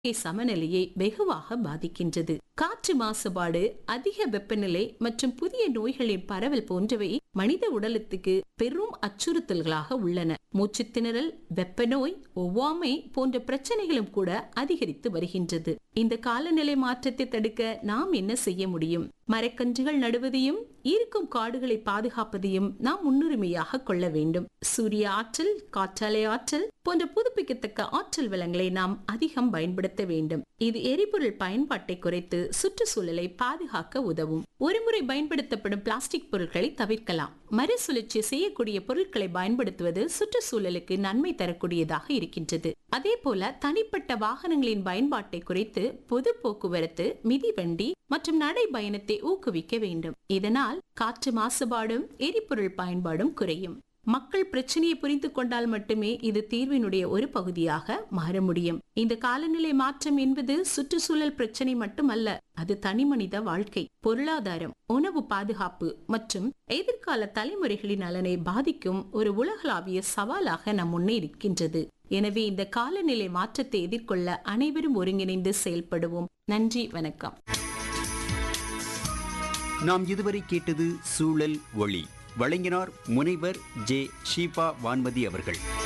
சமநிலையை வெகுவாக பாதிக்கின்றது காற்று மாசுபாடு அதிக வெப்பநிலை மற்றும் புதிய நோய்களின் பரவல் போன்றவை மனித உடலத்துக்கு பெரும் அச்சுறுத்தல்களாக உள்ளன மூச்சுத் திணறல் வெப்ப நோய் ஒவ்வாமை போன்ற பிரச்சனைகளும் கூட அதிகரித்து வருகின்றது இந்த காலநிலை மாற்றத்தை தடுக்க நாம் என்ன செய்ய முடியும் மரக்கன்றுகள் நடுவதையும் இருக்கும் காடுகளை பாதுகாப்பதையும் நாம் முன்னுரிமையாக கொள்ள வேண்டும் சூரிய ஆற்றல் காற்றாலை ஆற்றல் போன்ற புதுப்பிக்கத்தக்க ஆற்றல் வளங்களை நாம் அதிகம் பயன்படுத்த வேண்டும் இது எரிபொருள் பயன்பாட்டை குறைத்து சுற்றுச்சூழலை பாதுகாக்க உதவும் ஒருமுறை பயன்படுத்தப்படும் பிளாஸ்டிக் பொருட்களை தவிர்க்கலாம் மறுசுழற்சி செய்யக்கூடிய பொருட்களை பயன்படுத்துவது சுற்றுச்சூழலுக்கு நன்மை தரக்கூடியதாக இருக்கின்றது அதே போல தனிப்பட்ட வாகனங்களின் பயன்பாட்டை குறைத்து பொது போக்குவரத்து மிதிவண்டி மற்றும் நடை பயணத்தை ஊக்குவிக்க வேண்டும் இதனால் காற்று மாசுபாடும் எரிபொருள் பயன்பாடும் குறையும் மக்கள் பிரச்சனையை புரிந்து கொண்டால் மட்டுமே இது தீர்வினுடைய ஒரு பகுதியாக மாற முடியும் இந்த காலநிலை மாற்றம் என்பது சுற்றுச்சூழல் பிரச்சனை மட்டுமல்ல அது தனிமனித வாழ்க்கை பொருளாதாரம் உணவு பாதுகாப்பு மற்றும் எதிர்கால தலைமுறைகளின் நலனை பாதிக்கும் ஒரு உலகளாவிய சவாலாக நம் முன்னே இருக்கின்றது எனவே இந்த காலநிலை மாற்றத்தை எதிர்கொள்ள அனைவரும் ஒருங்கிணைந்து செயல்படுவோம் நன்றி வணக்கம் நாம் இதுவரை கேட்டது சூழல் ஒளி வழங்கினார் முனைவர் ஜே ஷீபா வான்மதி அவர்கள்